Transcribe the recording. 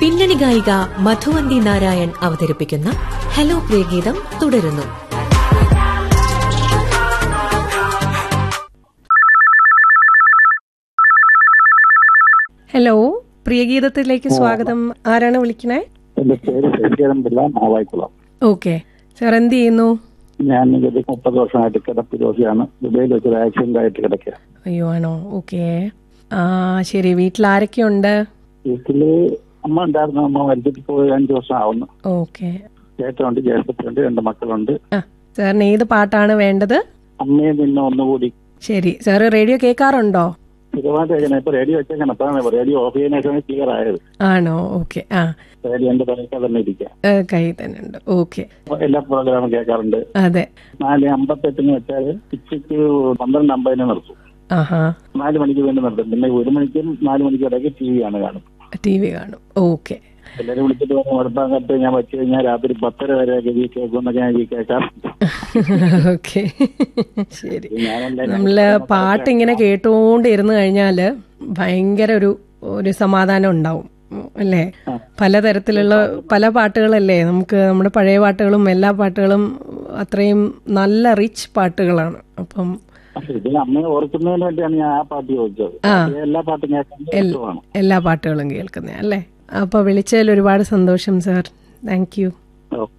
പിന്നണി ഗായിക മധുവന്തി നാരായൺ അവതരിപ്പിക്കുന്ന ഹലോ പ്രിയഗീതം തുടരുന്നു ഹലോ പ്രിയഗീതത്തിലേക്ക് സ്വാഗതം ആരാണ് വിളിക്കണേ എന്റെ പേര് ശശിധരൻ പിള്ള മാവായിക്കുളം ഓക്കെ സാർ എന്ത് ചെയ്യുന്നു ഞാൻ ഇത് മുപ്പത് വർഷമായിട്ട് കിടപ്പ് രോഗിയാണ് ദുബൈയിൽ വെച്ചൊരു ആക്സിഡന്റ് ആയിട്ട് കിടക്കുക അയ്യോ ആണോ ഓക്കെ ആ ശരി വീട്ടിൽ ആരൊക്കെയുണ്ട് വീട്ടില് അമ്മ ഉണ്ടായിരുന്നു അമ്മ മരിച്ചിട്ട് പോയി അഞ്ചു വർഷം ആവുന്നു ഓക്കെ ചേട്ടനുണ്ട് ജ്യേഷ്ഠത്തിലുണ്ട് രണ്ട് മക്കളുണ്ട് ആ സാറിന് ഏത് പാട്ടാണ് വേണ്ടത് അമ്മയെ നിന്നെ ഒന്നുകൂടി ശരി സാറ് റേഡിയോ കേൾക്കാറുണ്ടോ സ്ഥിരമായിട്ട് കേൾക്കണം ഇപ്പൊ റേഡിയോ വെച്ചേക്കണം അപ്പൊ റേഡിയോ ഓഫ് ചെയ്യുന്ന ശേഷം ക്ലിയർ ആയത് ആണോ ഓക്കെ ആ റേഡിയോ എന്റെ തലയ്ക്കാൽ തന്നെ ഇരിക്കുക ഏ, കയ്യിൽ തന്നെ ഉണ്ട് ഓക്കെ അപ്പൊ എല്ലാ പ്രോഗ്രാമും കേൾക്കാറുണ്ട് അതെ നാല് അമ്പത്തെട്ടിന് വെച്ചാൽ ഉച്ചയ്ക്ക് പന്ത്രണ്ട് അമ്പതിന് നിർത്തും ആഹാ നാല് മണിക്ക് വേണ്ടി നിർത്തും പിന്നെ ഒരു മണിക്കും നാല് മണിക്കും ഇടയ്ക്ക് ടി വി ആണ് കാണും ടി വി കാണും ഓക്കെ എല്ലാരും വിളിച്ചിട്ട് പറഞ്ഞു ഉടപ്പാങ്കത്ത് ഞാൻ വെച്ച് കഴിഞ്ഞാൽ രാത്രി പത്തര വരെ ഗവി കേൾക്കുമെന്നൊക്കെ ഞാൻ ഈ കേൾക്കാം ഓക്കെ ശരി ഞാനെല്ലാം നമ്മള് പാട്ട് ഇങ്ങനെ കേട്ടുകൊണ്ട് ഇരുന്ന് കഴിഞ്ഞാല് ഭയങ്കര ഒരു ഒരു സമാധാനം ഉണ്ടാവും ഉം, അല്ലേ പലതരത്തിലുള്ള പല പാട്ടുകളല്ലേ നമുക്ക് നമ്മുടെ പഴയ പാട്ടുകളും എല്ലാ പാട്ടുകളും അത്രയും നല്ല റിച്ച് പാട്ടുകളാണ് അപ്പം ഇത് അമ്മയെ ഓർക്കുന്നതിന് വേണ്ടിയാണ് ഞാൻ ആ പാട്ട് ചോദിച്ചത് ബാക്കി എല്ലാ പാട്ടും കേൾക്കാൻ ഇഷ്ടമാണ് എല്ലാ പാട്ടുകളും കേൾക്കുന്നത് അല്ലേ അപ്പൊ വിളിച്ചതിൽ ഒരുപാട് സന്തോഷം സാർ താങ്ക് യു ഓക്കെ